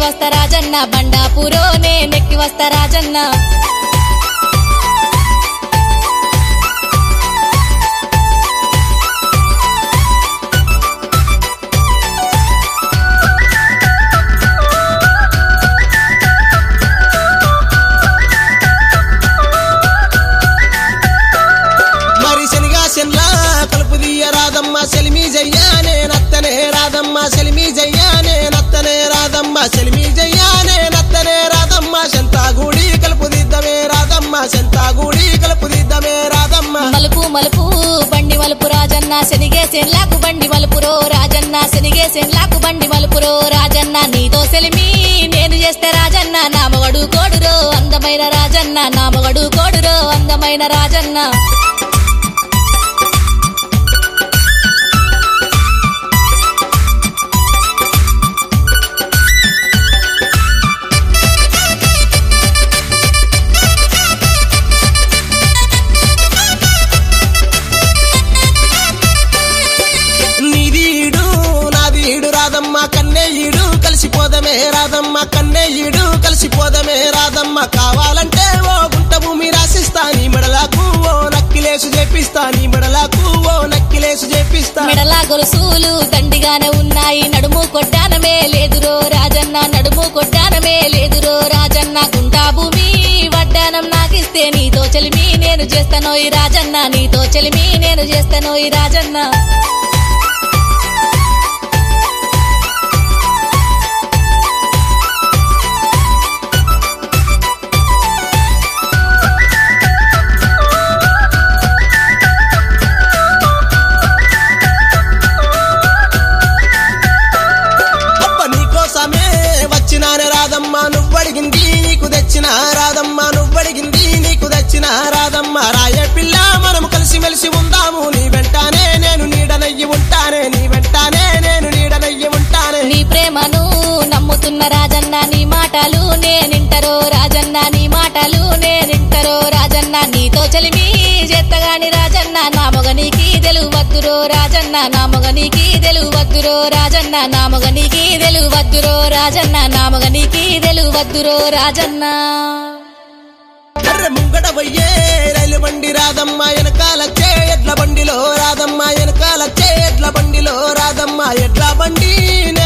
వస్తా రాజన్న బండాపురో నేనెక్కి వస్తా రాజన్న మరి శనిగా శనిలా కలుపు దియ్య రాదమ్మ సెలిమి జయ్యానే నత్తనే రాదమ్మ సెలిమి జయ్యానే నత్తనే రాదమ్మ సెలిమి జయ్యానే నత్తనే రాదమ్మ శంతాగూడి కలుపు దిద్దమే రాదమ్మ శంతాగూడి కలుపు దిద్దమే రాదమ్మ మలుపు మలుపు బండి మలుపు రాజన్న శనిగే సెన్లాకు బండి మలుపురో రాజన్న శనిగే సెన్లాకు బండి మలుపురో రాజన్న నీతో సెలిమి నేను చేస్తే రాజన్న నా మగడు కోడురో అందమైన రాజన్న నా మగడు కోడురో అందమైన రాజన్న నీదీడు నాదీడు రాదమ్మ కన్నెయ్యుడు కలిసిపోదమే రాదమ్మ కన్నెయ్యుడు కలిసిపోదమే రాదమ్మ కావాలంటే ఓ గుంట భూమి రాసిస్తా నీ మెడలకు ఓ నక్కిలేసు చేపిస్తా నీ మెడలకు ఓ నక్కిలేసు చేపిస్తా మెడలా గొలుసులు దండిగానే ఉన్నాయి నడుము కొట్టానమే లేదురో రాజన్న నడుము కొట్టానమే లేదురో రాజన్న గుంటా భూమి వడ్డానం నాకిస్తే నీతో చెలిమి నేను చేస్తానోయి రాజన్న నీతో చెలిమి నేను చేస్తానోయి రాజన్న అబ్బ నీకోసమే వచ్చినానే రాదమ్మ నువ్వడిగింది నీకు తెచ్చిన రాదమ్మ నువ్వడిగింది నీకు తెచ్చిన రాదమ్మ రాయ పిల్ల మనము కలిసి మెలిసి ఉందాము నీ వెంటానే నేను నీడనయ్యి ఉంటానే నీ వెంటానే నేను నీడనయ్యి ఉంటానే నీ ప్రేమను నమ్ముతున్న రాజన్న నీ మాటలు నేనింటరో రాజన్న నీ మాటలు నేనింటరో రాజన్న నీతో చెలిమి చేత్తగాని రాజన్న నా మొగనికి తెలువద్దురో రాజన్న నా మొగనికి తెలువద్దురో రాజన్న నా మొగనికి తెలువద్దురో రాజన్న నా మొగనికి తెలువద్దురో రాజన్న అర్రె ముంగడ పోయే రైలు బండి రాదమ్మ వెనకాలచ్చే ఎడ్ల బండిలో రాదమ్మ వెనకాలచ్చే ఎడ్ల బండిలో రాదమ్మ ఎడ్ల బండి